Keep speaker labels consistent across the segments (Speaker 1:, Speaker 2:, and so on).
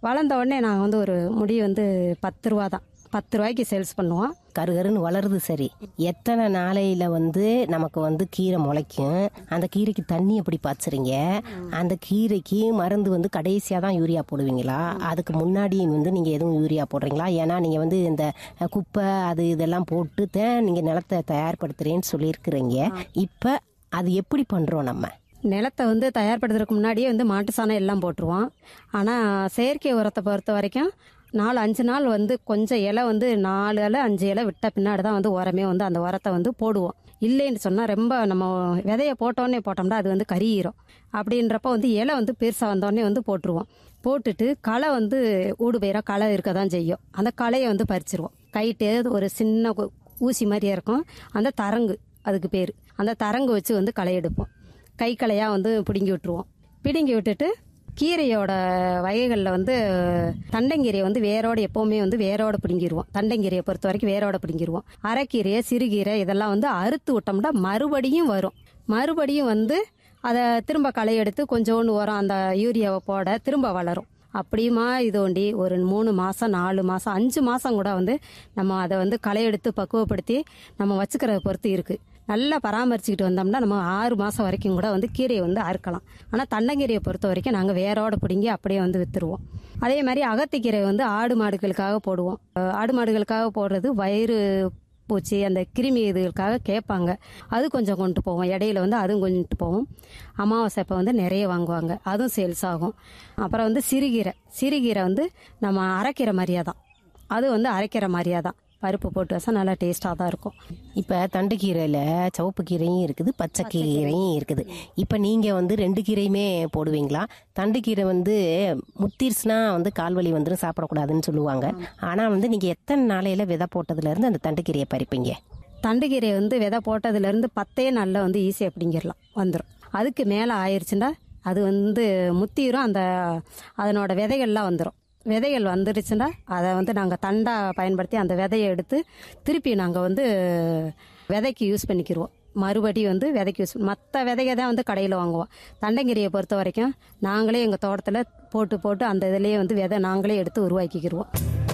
Speaker 1: வளர்ந்த உடனே நாங்கள் வந்து ஒரு முடி வந்து பத்து ரூபா தான் பத்து ரூபாய்க்கு சேல்ஸ் பண்ணுவோம்
Speaker 2: கருகருன்னு வளருது சரி எத்தனை நாளையில வந்து நமக்கு வந்து கீரை முளைக்கும் அந்த கீரைக்கு தண்ணி எப்படி பாய்ச்சுறீங்க அந்த கீரைக்கு மருந்து வந்து கடைசியாக தான் யூரியா போடுவீங்களா அதுக்கு முன்னாடி வந்து நீங்கள் எதுவும் யூரியா போடுறீங்களா ஏன்னா நீங்கள் வந்து இந்த குப்பை அது இதெல்லாம் போட்டு தான் நீங்கள் நிலத்தை தயார்படுத்துறேன்னு சொல்லியிருக்கிறீங்க இப்போ அது எப்படி பண்ணுறோம் நம்ம
Speaker 1: நிலத்தை வந்து தயார்படுத்துறதுக்கு முன்னாடியே வந்து மாட்டு சாணம் எல்லாம் போட்டுருவோம் ஆனால் செயற்கை உரத்தை பொறுத்த வரைக்கும் நாலு அஞ்சு நாள் வந்து கொஞ்சம் இலை வந்து நாலு இலை அஞ்சு இலை விட்ட பின்னாடி தான் வந்து உரமே வந்து அந்த உரத்தை வந்து போடுவோம் இல்லைன்னு சொன்னால் ரொம்ப நம்ம விதைய போட்டோன்னே போட்டோம்னா அது வந்து கரியிரும் அப்படின்றப்ப வந்து இலை வந்து பெருசாக வந்தோடனே வந்து போட்டுருவோம் போட்டுட்டு களை வந்து ஊடு பயிராக களை இருக்க தான் செய்யும் அந்த களையை வந்து பறிச்சிருவோம் கைட்டு ஒரு சின்ன கு- ஊசி மாதிரியே இருக்கும் அந்த தரங்கு அதுக்கு பேர் அந்த தரங்கு வச்சு வந்து களை எடுப்போம் கை களையாக வந்து பிடுங்கி விட்டுருவோம் பிடுங்கி விட்டுட்டு கீரையோட வகைகளில் வந்து தண்டங்கீரையை வந்து வேரோட எப்போவுமே வந்து வேரோட பிடுங்கிடுவோம் தண்டங்கீரையை பொறுத்த வரைக்கும் வேரோட பிடுங்கிடுவோம் அரைக்கீரையை சிறுகீரை இதெல்லாம் வந்து அறுத்து விட்டோம்னா மறுபடியும் வரும் மறுபடியும் வந்து அதை திரும்ப களை எடுத்து கொஞ்சோண்டு உரம் அந்த யூரியாவை போட திரும்ப வளரும் அப்படியுமா இது ஒண்டி ஒரு மூணு மாதம் நாலு மாதம் அஞ்சு மாதம் கூட வந்து நம்ம அதை வந்து களை எடுத்து பக்குவப்படுத்தி நம்ம வச்சுக்கிறத பொறுத்து இருக்குது நல்லா பராமரிச்சுக்கிட்டு வந்தோம்னா நம்ம ஆறு மாதம் வரைக்கும் கூட வந்து கீரையை வந்து அறுக்கலாம் ஆனால் தண்டங்கீரையை பொறுத்த வரைக்கும் நாங்கள் வேரோட பிடுங்கி அப்படியே வந்து விற்றுருவோம் அதே மாதிரி அகத்திக்கீரை வந்து ஆடு மாடுகளுக்காக போடுவோம் அஹ் ஆடு மாடுகளுக்காக போடுறது வயிறு பூச்சி அந்த கிருமி இதுகளுக்காக கேட்பாங்க அது கொஞ்சம் கொண்டு போவோம் இடையில வந்து அதுவும் கொண்டு போவோம் அமாவாசை அப்போ வந்து நிறைய வாங்குவாங்க அதுவும் சேல்ஸ் ஆகும் அப்புறம் வந்து சிறுகீரை சிறுகீரை வந்து நம்ம அரைக்கிற மாதிரியே தான் அது வந்து அரைக்கிற மாதிரியே தான் பருப்பு போட்டு வச்சா நல்லா டேஸ்ட்டாக தான் இருக்கும்
Speaker 2: இப்போ தண்டுக்கீரையில் சிவப்பு கீரையும் இருக்குது பச்சை கீரையும் இருக்குது இப்போ நீங்கள் வந்து ரெண்டு கீரையுமே போடுவீங்களா தண்டுக்கீரை வந்து முத்திருச்சுனா வந்து கால்வலி வந்துடும் சாப்பிடக்கூடாதுன்னு சொல்லுவாங்க ஆனால் வந்து நீங்கள் எத்தனை நாளையில விதை போட்டதுலேருந்து அந்த தண்டுக்கீரையை பறிப்பீங்க
Speaker 1: தண்டுக்கீரை வந்து விதை போட்டதுலேருந்து பத்தே நாளில் வந்து ஈஸியாக பிடிங்கிடலாம் வந்துடும் அதுக்கு மேலே ஆயிடுச்சுன்னா அது வந்து முத்திரும் அந்த அதனோட விதைகள்லாம் வந்துடும் விதைகள் வந்துடுச்சுன்னா அதை வந்து நாங்கள் தண்டா பயன்படுத்தி அந்த விதையை எடுத்து திருப்பி நாங்கள் வந்து விதைக்கு யூஸ் பண்ணிக்கிருவோம் மறுபடியும் வந்து விதைக்கு யூஸ் மற்ற விதையை தான் வந்து கடையில் வாங்குவோம் தண்டங்கீரையை பொறுத்த வரைக்கும் நாங்களே எங்கள் தோட்டத்தில் போட்டு போட்டு அந்த இதுலேயே வந்து விதை நாங்களே எடுத்து உருவாக்கிக்கிருவோம்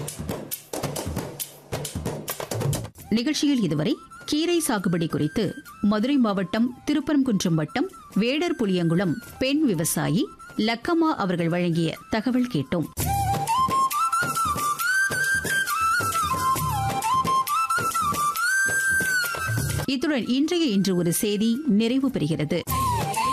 Speaker 3: நிகழ்ச்சியில் இதுவரை கீரை சாகுபடி குறித்து மதுரை மாவட்டம் திருப்பரங்குன்றம் வட்டம் வேடர் புளியங்குளம் பெண் விவசாயி லக்கம்மா அவர்கள் வழங்கிய தகவல் கேட்டோம் இத்துடன் இன்றைய இன்று ஒரு செய்தி நிறைவு பெறுகிறது